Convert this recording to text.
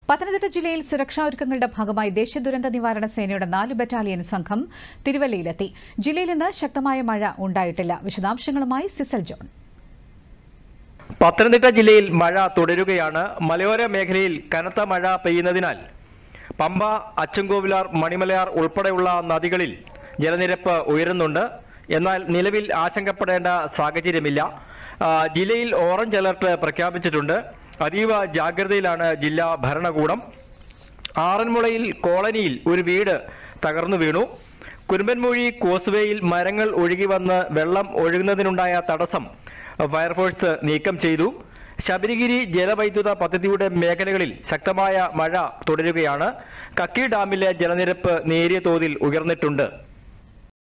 പത്തനംതിട്ട ജില്ലയിൽ സുരക്ഷാ ഒരുക്കങ്ങളുടെ ഭാഗമായി ദേശീയ ദുരന്ത നിവാരണ സേനയുടെ നാല് ബറ്റാലിയൻ സംഘം തിരുവല്ലയിലെത്തി ജില്ലയിൽ ഇന്ന് ശക്തമായ മഴ ഉണ്ടായിട്ടില്ല വിശദാംശങ്ങളുമായി സിസൽ ജോൺ പത്തനംതിട്ട ജില്ലയിൽ മഴ തുടരുകയാണ് മലയോര മേഖലയിൽ കനത്ത മഴ പെയ്യുന്നതിനാൽ പമ്പ അച്ചൻകോവിലാർ മണിമലയാർ ഉൾപ്പെടെയുള്ള നദികളിൽ ജലനിരപ്പ് ഉയരുന്നുണ്ട് എന്നാൽ നിലവിൽ ആശങ്കപ്പെടേണ്ട സാഹചര്യമില്ല ആ, ജില്ലയിൽ ഓറഞ്ച് അലർട്ട് പ്രഖ്യാപിച്ചിട്ടുണ്ട് അതീവ ജാഗ്രതയിലാണ് ജില്ലാ ഭരണകൂടം ആറന്മുളയിൽ കോളനിയിൽ ഒരു വീട് തകർന്നു വീണു കുരുമ്പൻമൂഴി കോസ്വേയിൽ മരങ്ങൾ ഒഴുകി വന്ന് വെള്ളം ഒഴുകുന്നതിനുണ്ടായ തടസ്സം ഫയർഫോഴ്സ് നീക്കം ചെയ്തു ശബരിഗിരി ജലവൈദ്യുത പദ്ധതിയുടെ മേഖലകളിൽ ശക്തമായ മഴ തുടരുകയാണ് കക്കി ഡാമിലെ ജലനിരപ്പ് നേരിയ തോതിൽ ഉയർന്നിട്ടുണ്ട്